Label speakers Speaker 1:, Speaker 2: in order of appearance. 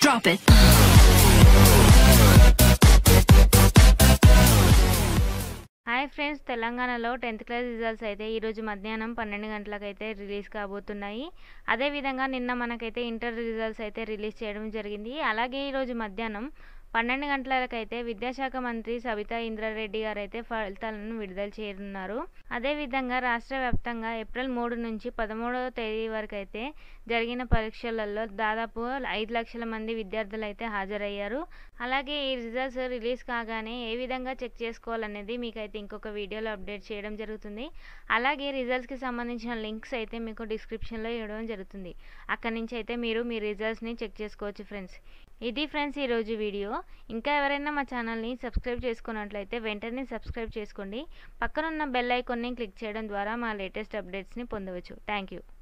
Speaker 1: Drop it.
Speaker 2: Hi friends తెలంగాణలో tenth class results అయితే ఈరోజు మధ్యాహ్నం పన్నెండు గంటలకైతే రిలీజ్ కాబోతున్నాయి అదేవిధంగా నిన్న మనకైతే ఇంటర్ రిజల్ట్స్ అయితే రిలీజ్ చేయడం జరిగింది అలాగే ఈరోజు మధ్యాహ్నం పన్నెండు గంటలకైతే విద్యాశాఖ మంత్రి సబితా ఇంద్రారెడ్డి గారు అయితే ఫలితాలను విడుదల చేయనున్నారు అదేవిధంగా రాష్ట్ర వ్యాప్తంగా ఏప్రిల్ మూడు నుంచి పదమూడవ తేదీ వరకు అయితే జరిగిన పరీక్షలలో దాదాపు ఐదు లక్షల మంది విద్యార్థులు అయితే హాజరయ్యారు అలాగే ఈ రిజల్ట్స్ రిలీజ్ కాగానే ఏ విధంగా చెక్ చేసుకోవాలనేది మీకైతే ఇంకొక వీడియోలో అప్డేట్ చేయడం జరుగుతుంది అలాగే రిజల్ట్స్కి సంబంధించిన లింక్స్ అయితే మీకు డిస్క్రిప్షన్లో ఇవ్వడం జరుగుతుంది అక్కడి నుంచి అయితే మీరు మీ రిజల్ట్స్ని చెక్ చేసుకోవచ్చు ఫ్రెండ్స్ ఇది ఫ్రెండ్స్ ఈరోజు వీడియో ఇంకా ఎవరైనా మా ఛానల్ని సబ్స్క్రైబ్ చేసుకున్నట్లయితే వెంటనే సబ్స్క్రైబ్ చేసుకోండి పక్కనున్న బెల్ ఐకాన్ని క్లిక్ చేయడం ద్వారా మా లేటెస్ట్ అప్డేట్స్ని పొందవచ్చు థ్యాంక్ యూ